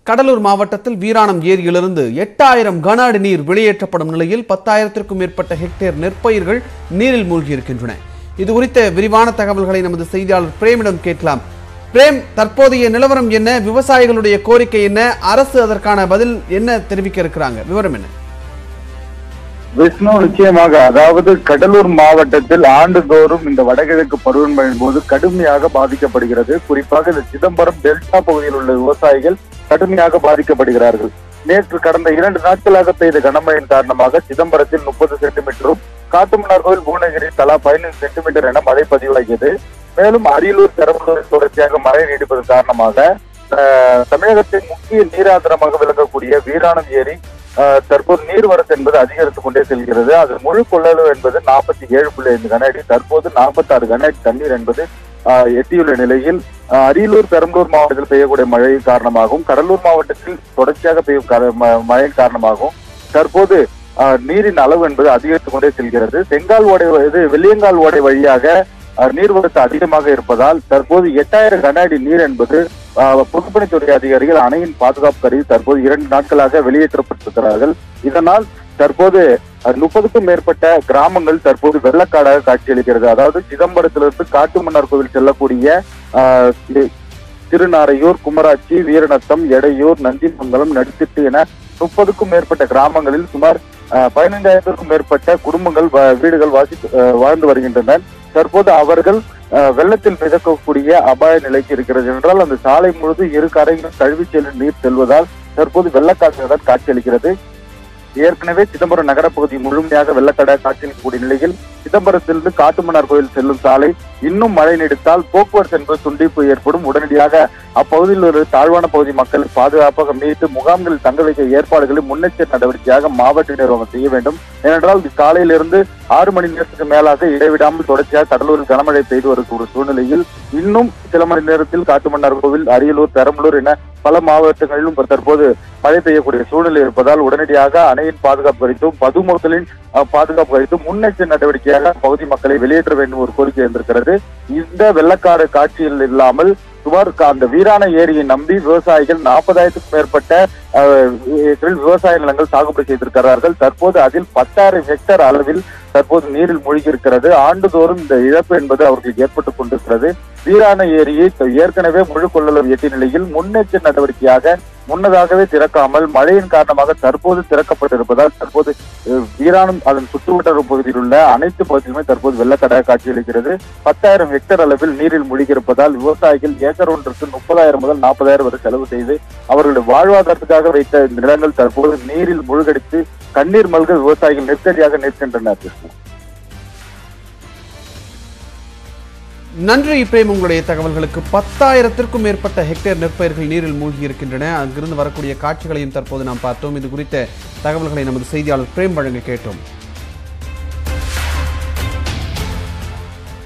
கடலூர் மாவட்டத்தில் வீராணம் ஏரியிலிருந்து எட்டாயிரம் கன அடி நீர் வெளியேற்றப்படும் நிலையில் பத்தாயிரத்திற்கும் மேற்பட்ட ஹெக்டேர் நெற்பயிர்கள் நீரில் மூழ்கியிருக்கின்றன இது குறித்த விரிவான தகவல்களை நமது செய்தியாளர் பிரேமிடம் கேட்கலாம் பிரேம் தற்போதைய நிலவரம் என்ன விவசாயிகளுடைய கோரிக்கை என்ன அரசு அதற்கான பதில் என்ன தெரிவிக்க இருக்கிறாங்க விவரம் என்ன விஷ்ணு நிச்சயமாக அதாவது கடலூர் மாவட்டத்தில் ஆண்டுதோறும் இந்த வடகிழக்கு பருவமழையின் போது கடுமையாக பாதிக்கப்படுகிறது குறிப்பாக இந்த சிதம்பரம் டெல்டா பகுதியில் உள்ள விவசாயிகள் கடுமையாக பாதிக்கப்படுகிறார்கள் நேற்று கடந்த இரண்டு நாட்களாக பெய்த கனமழையின் காரணமாக சிதம்பரத்தில் முப்பது சென்டிமீட்டரும் காட்டுமன்னார் கோவில் பூனகிரி தலா பதினைந்து சென்டிமீட்டர் என மழை பதிவாகியது மேலும் அரியலூர் பெரம்பலூர் தொடர்ச்சியாக மழை நீடிப்பது காரணமாக அஹ், தமிழகத்தின் முக்கிய நீராதாரமாக விளங்கக்கூடிய வீராணம் ஏரி அஹ், தற்போது நீர்வரத்து என்பது அதிகரித்துக் கொண்டே செல்கிறது அது முழு கொள்ளளவு என்பது நாற்பத்தி ஏழு புள்ளி ஐந்து கன அடி தற்போது நாற்பத்தி ஆறு கன அடி தண்ணீர் என்பது அஹ், எட்டியுள்ள நிலையில் அஹ், அரியலூர் பெரம்பலூர் மாவட்டத்தில் பெய்யக்கூடிய மழை காரணமாகவும் கடலூர் மாவட்டத்தில் தொடர்ச்சியாக பெய்யும் கர- ம- மழையின் காரணமாகவும் தற்போது அஹ், நீரின் அளவு என்பது அதிகரித்துக் கொண்டே செல்கிறது செங்கால் ஓடை வ- இது வெள்ளியங்கால் ஓடை வழியாக அஹ், நீர்வரத்து அதிகமாக இருப்பதால் தற்போது எட்டாயிரம் கன அடி நீர் என்பது அஹ், பொதுப்பணித்துறை அதிகாரிகள் அணையின் பாதுகாப்பு கருதி தற்போது இரண்டு நாட்களாக வெளியேற்றப்பட்டிருக்கிறார்கள் இதனால் தற்போது அஹ், முப்பதுக்கும் மேற்பட்ட கிராமங்கள் தற்போது வெள்ளக்காடாக காட்சியளிக்கிறது அதாவது சிதம்பரத்திலிருந்து காட்டுமன்னார் கோவில் செல்லக்கூடிய அஹ், தி- திருநாரையூர் குமராட்சி வீரநத்தம் எடையூர் நந்திமங்கலம் நடுத்திட்டு என முப்பதுக்கும் மேற்பட்ட கிராமங்களில் சுமார் அஹ், பதினைந்தாயிரத்திற்கும் மேற்பட்ட குடும்பங்கள் வ- வீடுகள் வாசி அஹ், வாழ்ந்து வருகின்றன தற்போது அவர்கள் அஹ், வெள்ளத்தில் மிதக்கக்கூடிய அபாய நிலைக்கு இருக்கிறது என்றால் அந்த சாலை முழுது இரு கரையிலும் கழுவி செல்லும் நீர் செல்வதால் தற்போது வெள்ளக்காற்றுடன் காட்சியளிக்கிறது ஏற்கனவே சிதம்பரம் நகரப்பகுதி முழுமையாக வெள்ளக்கடை காட்சியளிக்கக்கூடிய நிலையில் சிதம்பரத்திலிருந்து காட்டுமன்னார் கோயில் செல்லும் சாலை இன்னும் மழை நீடித்தால் போக்குவரத்து என்பது துண்டிப்பு ஏற்படும் உடனடியாக அப்பகுதியில் உள்ள தாழ்வான பகுதி மக்களை பாதுகாப்பாக மீட்டு முகாம்களில் தங்க வைக்க ஏற்பாடுகளை முன்னெச்சரிக்கை நடவடிக்கையாக மாவட்ட நிர்வாகம் செய்ய வேண்டும் ஏனென்றால் காலையிலிருந்து ஆறு மணி நேரத்துக்கு மேலாக இடைவிடாமல் தொடர்ச்சியாக கடலூரில் கனமழை பெய்து வரக்கூடிய சூழ்நிலையில் இன்னும் சில மணி நேரத்தில் காட்டுமன்னார் கோவில் அரியலூர் பெரம்பலூர் என பல மாவட்டங்களிலும் தற்போது மழை பெய்யக்கூடிய சூழ்நிலை இருப்பதால் உடனடியாக அணையின் பாதுகாப்பு குறித்தும் பொதுமக்களின் அஹ், பாதுகாப்பு குறித்தும் முன்னெச்சரிக்கை நடவடிக்கையாக பகுதி மக்களை வெளியேற்ற வேண்டும் ஒரு கோரிக்கை இருந்திருக்கிறது இந்த வெள்ளக்காடு காட்சியில் இல்லாமல் சுமார் க- அந்த வீராண ஏரியை நம்பி விவசாயிகள் நாற்பதாயிரத்துக்கும் மேற்பட்ட அஹ், ஏக்கரில் விவசாய நிலங்கள் சாகுபடி செய்திருக்கிறார்கள் தற்போது அதில் பத்தாயிரம் ஹெக்டேர் அளவில் தற்போது நீரில் மூழ்கி இருக்கிறது ஆண்டுதோறும் இந்த இழப்பு என்பது அவர்களுக்கு ஏற்பட்டுக் கொண்டிருக்கிறது வீராண ஏரியை த- ஏற்கனவே முழு கொள்ளளவு எட்டிய நிலையில் முன்னெச்சரிக்கை நடவடிக்கையாக முன்னதாகவே திறக்காமல் மழையின் காரணமாக தற்போது திறக்கப்பட்டிருப்பதால் தற்போது அஹ், வீராணம் அதன் சுற்றுவட்டார பகுதியில் உள்ள அனைத்து பகுதிகளுமே தற்போது வெள்ளக்கடாக காட்சியளிக்கிறது பத்தாயிரம் ஹெக்டேர் அளவில் நீரில் மூழ்கியிருப்பதால் விவசாயிகள் ஏக்கர் ஒன்றுக்கு முப்பதாயிரம் முதல் நாற்பதாயிரம் வரை செலவு செய்து அவர்களுடைய வாழ்வாதாரத்துக்காக வைத்த இந்த நிலங்கள் தற்போது நீரில் மூழ்கடித்து கண்ணீர் மல்க விவசாயிகள் நெருக்கடியாக நிற்கின்றனர் கிருஷ்ணா. நன்றி பிரேம் உங்களுடைய தகவல்களுக்கு பத்தாயிரத்திற்கும் மேற்பட்ட ஹெக்டேர் நெற்பயிர்கள் நீரில் மூழ்கி இருக்கின்றன அங்கிருந்து வரக்கூடிய காட்சிகளையும் தற்போது நாம் பார்த்தோம் இது குறித்த தகவல்களை நமது செய்தியாளர் பிரேம் வழங்க கேட்டோம்